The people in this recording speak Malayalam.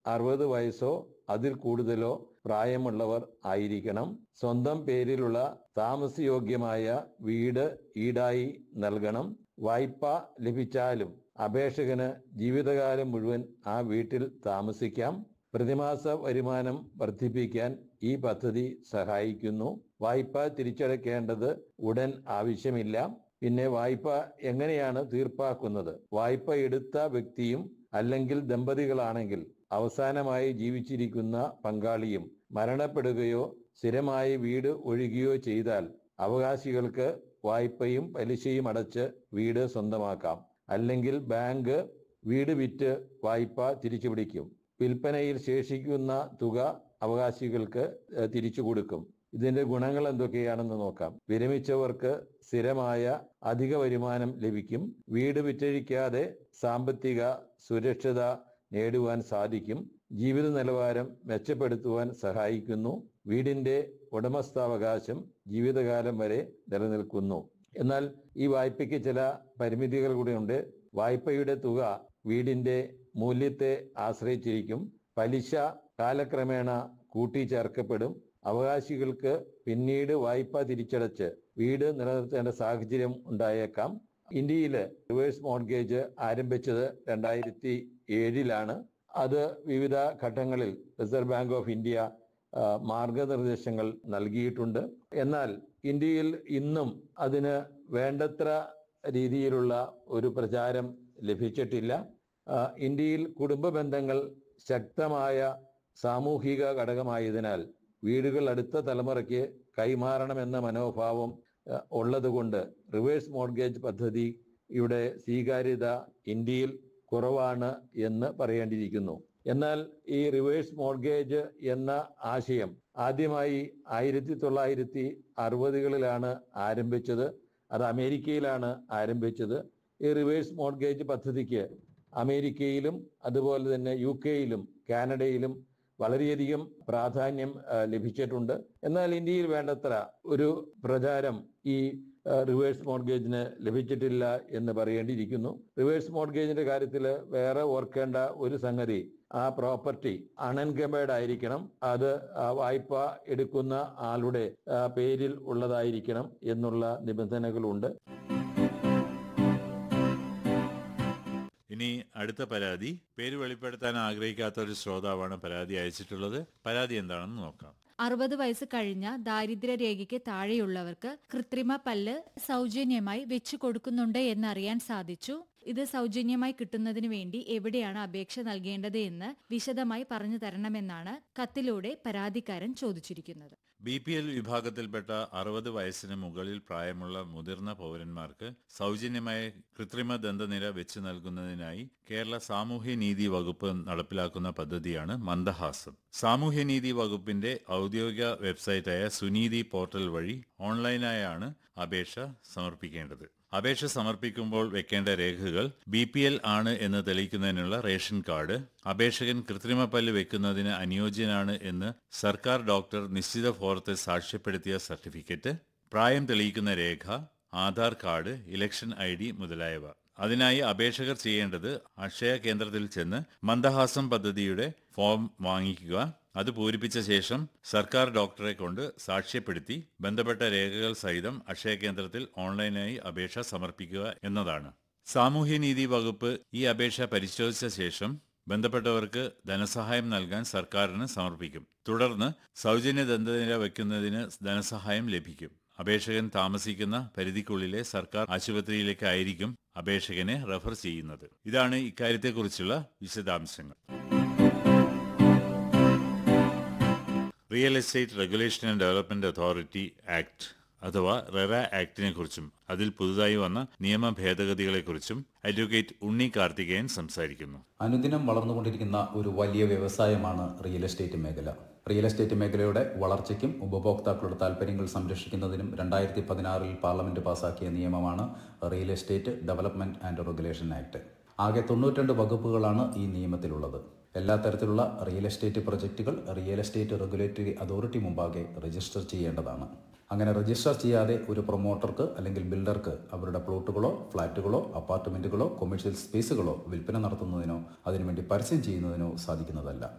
അറുപത് വയസ്സോ അതിൽ കൂടുതലോ പ്രായമുള്ളവർ ആയിരിക്കണം സ്വന്തം പേരിലുള്ള താമസയോഗ്യമായ വീട് ഈടായി നൽകണം വായ്പ ലഭിച്ചാലും അപേക്ഷകന് ജീവിതകാലം മുഴുവൻ ആ വീട്ടിൽ താമസിക്കാം പ്രതിമാസ വരുമാനം വർദ്ധിപ്പിക്കാൻ ഈ പദ്ധതി സഹായിക്കുന്നു വായ്പ തിരിച്ചടയ്ക്കേണ്ടത് ഉടൻ ആവശ്യമില്ല പിന്നെ വായ്പ എങ്ങനെയാണ് തീർപ്പാക്കുന്നത് വായ്പ എടുത്ത വ്യക്തിയും അല്ലെങ്കിൽ ദമ്പതികളാണെങ്കിൽ അവസാനമായി ജീവിച്ചിരിക്കുന്ന പങ്കാളിയും മരണപ്പെടുകയോ സ്ഥിരമായി വീട് ഒഴിയുകയോ ചെയ്താൽ അവകാശികൾക്ക് വായ്പയും പലിശയും അടച്ച് വീട് സ്വന്തമാക്കാം അല്ലെങ്കിൽ ബാങ്ക് വീട് വിറ്റ് വായ്പ തിരിച്ചു പിടിക്കും വിൽപ്പനയിൽ ശേഷിക്കുന്ന തുക അവകാശികൾക്ക് ഏഹ്, തിരിച്ചു കൊടുക്കും ഇതിന്റെ ഗുണങ്ങൾ എന്തൊക്കെയാണെന്ന് നോക്കാം വിരമിച്ചവർക്ക് സ്ഥിരമായ അധിക വരുമാനം ലഭിക്കും വീട് വിറ്റഴിക്കാതെ സാമ്പത്തിക സുരക്ഷത നേടുവാൻ സാധിക്കും ജീവിത നിലവാരം മെച്ചപ്പെടുത്തുവാൻ സഹായിക്കുന്നു വീടിന്റെ ഉടമസ്ഥാവകാശം ജീവിതകാലം വരെ നിലനിൽക്കുന്നു എന്നാൽ ഈ വായ്പയ്ക്ക് ചില പരിമിതികൾ കൂടിയുണ്ട് വായ്പയുടെ തുക വീടിന്റെ മൂല്യത്തെ ആശ്രയിച്ചിരിക്കും പലിശ കാലക്രമേണ കൂട്ടിച്ചേർക്കപ്പെടും അവകാശികൾക്ക് പിന്നീട് വായ്പ തിരിച്ചടച്ച് വീട് നിലനിർത്തേണ്ട സാഹചര്യം ഉണ്ടായേക്കാം ഇന്ത്യയിൽ റിവേഴ്സ് മോർഗേജ് ആരംഭിച്ചത് രണ്ടായിരത്തി ഏഴിലാണ് അത് വിവിധ ഘട്ടങ്ങളിൽ റിസർവ് ബാങ്ക് ഓഫ് ഇന്ത്യ ആ, മാർഗനിർദ്ദേശങ്ങൾ നൽകിയിട്ടുണ്ട് എന്നാൽ ഇന്ത്യയിൽ ഇന്നും അതിന് വേണ്ടത്ര രീതിയിലുള്ള ഒരു പ്രചാരം ലഭിച്ചിട്ടില്ല ആ, ഇന്ത്യയിൽ കുടുംബ ബന്ധങ്ങൾ ശക്തമായ സാമൂഹിക ഘടകമായതിനാൽ വീടുകൾ അടുത്ത തലമുറയ്ക്ക് കൈമാറണമെന്ന മനോഭാവം ആ, ഉള്ളതുകൊണ്ട് റിവേഴ്സ് മോർഗേജ് പദ്ധതിയുടെ സ്വീകാര്യത ഇന്ത്യയിൽ കുറവാണ് എന്ന് പറയേണ്ടിയിരിക്കുന്നു എന്നാൽ ഈ റിവേഴ്സ് മോർഗേജ് എന്ന ആശയം ആദ്യമായി ആയിരത്തി തൊള്ളായിരത്തി അറുപതുകളിലാണ് ആരംഭിച്ചത് അത് അമേരിക്കയിലാണ് ആരംഭിച്ചത് ഈ റിവേഴ്സ് മോർഗേജ് പദ്ധതിക്ക് അമേരിക്കയിലും അതുപോലെ തന്നെ യു കെയിലും കാനഡയിലും വളരെയധികം പ്രാധാന്യം ആ, ലഭിച്ചിട്ടുണ്ട് എന്നാൽ ഇന്ത്യയിൽ വേണ്ടത്ര ഒരു പ്രചാരം ഈ ആ, റിവേഴ്സ് മോർഗേജിന് ലഭിച്ചിട്ടില്ല എന്ന് പറയേണ്ടിയിരിക്കുന്നു റിവേഴ്സ് മോർഗേജിന്റെ കാര്യത്തിൽ വേറെ ഓർക്കേണ്ട ഒരു സംഗതി ആ പ്രോപ്പർട്ടി അൺഎൻകമ്പേർഡ് ആയിരിക്കണം അത് ആ വായ്പ എടുക്കുന്ന ആളുടെ ആ, പേരിൽ ഉള്ളതായിരിക്കണം എന്നുള്ള നിബന്ധനകളുണ്ട് ഇനി അടുത്ത പരാതി പേര് വെളിപ്പെടുത്താൻ ആഗ്രഹിക്കാത്ത ഒരു ശ്രോതാവാണ് പരാതി അയച്ചിട്ടുള്ളത് പരാതി എന്താണെന്ന് നോക്കാം അറുപത് വയസ്സ് കഴിഞ്ഞ ദാരിദ്ര്യരേഖയ്ക്ക് താഴെയുള്ളവർക്ക് കൃത്രിമ പല്ല് സൗജന്യമായി വെച്ചു കൊടുക്കുന്നുണ്ട് എന്നറിയാൻ സാധിച്ചു ഇത് സൗജന്യമായി കിട്ടുന്നതിന് വേണ്ടി എവിടെയാണ് അപേക്ഷ നൽകേണ്ടത് എന്ന് വിശദമായി പറഞ്ഞു തരണമെന്നാണ് കത്തിലൂടെ പരാതിക്കാരൻ ചോദിച്ചിരിക്കുന്നത് ബി പി എൽ വിഭാഗത്തിൽപ്പെട്ട അറുപത് വയസ്സിന് മുകളിൽ പ്രായമുള്ള മുതിർന്ന പൗരന്മാർക്ക് സൗജന്യമായ കൃത്രിമ ദന്തനിര വെച്ച് നൽകുന്നതിനായി കേരള സാമൂഹ്യനീതി വകുപ്പ് നടപ്പിലാക്കുന്ന പദ്ധതിയാണ് മന്ദഹാസം സാമൂഹ്യനീതി വകുപ്പിന്റെ ഔദ്യോഗിക വെബ്സൈറ്റായ സുനീതി പോർട്ടൽ വഴി ഓൺലൈനായാണ് അപേക്ഷ സമർപ്പിക്കേണ്ടത് അപേക്ഷ സമർപ്പിക്കുമ്പോൾ വെക്കേണ്ട രേഖകൾ ബി പി എൽ ആണ് എന്ന് തെളിയിക്കുന്നതിനുള്ള റേഷൻ കാർഡ് അപേക്ഷകൻ കൃത്രിമ പല്ല് വെക്കുന്നതിന് അനുയോജ്യനാണ് എന്ന് സർക്കാർ ഡോക്ടർ നിശ്ചിത ഫോറത്തെ സാക്ഷ്യപ്പെടുത്തിയ സർട്ടിഫിക്കറ്റ് പ്രായം തെളിയിക്കുന്ന രേഖ Aadhaar card election I D മുതലായവ അതിനായി അപേക്ഷകർ ചെയ്യേണ്ടത് അക്ഷയ കേന്ദ്രത്തിൽ ചെന്ന് മന്ദഹാസം പദ്ധതിയുടെ ഫോം വാങ്ങിക്കുക അത് പൂരിപ്പിച്ച ശേഷം സർക്കാർ ഡോക്ടറെ കൊണ്ട് സാക്ഷ്യപ്പെടുത്തി ബന്ധപ്പെട്ട രേഖകൾ സഹിതം അക്ഷയ കേന്ദ്രത്തിൽ ഓൺലൈനായി അപേക്ഷ സമർപ്പിക്കുക എന്നതാണ് സാമൂഹ്യനീതി വകുപ്പ് ഈ അപേക്ഷ പരിശോധിച്ച ശേഷം ബന്ധപ്പെട്ടവർക്ക് ധനസഹായം നൽകാൻ സർക്കാരിന് സമർപ്പിക്കും തുടർന്ന് സൗജന്യ ദന്തനിര വയ്ക്കുന്നതിന് ധനസഹായം ലഭിക്കും അപേക്ഷകൻ താമസിക്കുന്ന പരിധിക്കുള്ളിലെ സർക്കാർ ആശുപത്രിയിലേക്കായിരിക്കും അപേക്ഷകനെ റഫർ ചെയ്യുന്നത് ഇതാണ് ഇക്കാര്യത്തെക്കുറിച്ചുള്ള വിശദാംശങ്ങൾ real estate regulation and development authority act RERA റെറ ആക്ടിനെ കുറിച്ചും അതിൽ പുതുതായി വന്ന നിയമ ഭേദഗതികളെക്കുറിച്ചും അഡ്വക്കേറ്റ് ഉണ്ണി കാർത്തികേയൻ സംസാരിക്കുന്നു അനുദിനം വളർന്നുകൊണ്ടിരിക്കുന്ന ഒരു വലിയ വ്യവസായമാണ് റിയൽ എസ്റ്റേറ്റ് മേഖല റിയൽ എസ്റ്റേറ്റ് മേഖലയുടെ വളർച്ചയ്ക്കും ഉപഭോക്താക്കളുടെ താൽപ്പര്യങ്ങൾ സംരക്ഷിക്കുന്നതിനും രണ്ടായിരത്തി പതിനാറിൽ പാർലമെന്റ് പാസാക്കിയ നിയമമാണ് real estate development and regulation act ആകെ തൊണ്ണൂറ്റിരണ്ട് വകുപ്പുകളാണ് ഈ നിയമത്തിലുള്ളത് എല്ലാ തരത്തിലുള്ള റിയൽ എസ്റ്റേറ്റ് പ്രൊജക്റ്റുകൾ റിയൽ എസ്റ്റേറ്റ് റെഗുലേറ്ററി അതോറിറ്റി മുമ്പാകെ രജിസ്റ്റർ ചെയ്യേണ്ടതാണ് അങ്ങനെ രജിസ്റ്റർ ചെയ്യാതെ ഒരു പ്രൊമോട്ടർക്ക് അല്ലെങ്കിൽ ബിൽഡർക്ക് അവരുടെ പ്ലോട്ടുകളോ ഫ്ളാറ്റുകളോ അപ്പാർട്ട്മെന്റുകളോ കൊമേഴ്ഷ്യൽ സ്പേസുകളോ വിൽപ്പന നടത്തുന്നതിനോ അതിനുവേണ്ടി പരസ്യം ചെയ്യുന്നതിനോ സാധിക്കുന്നതല്ല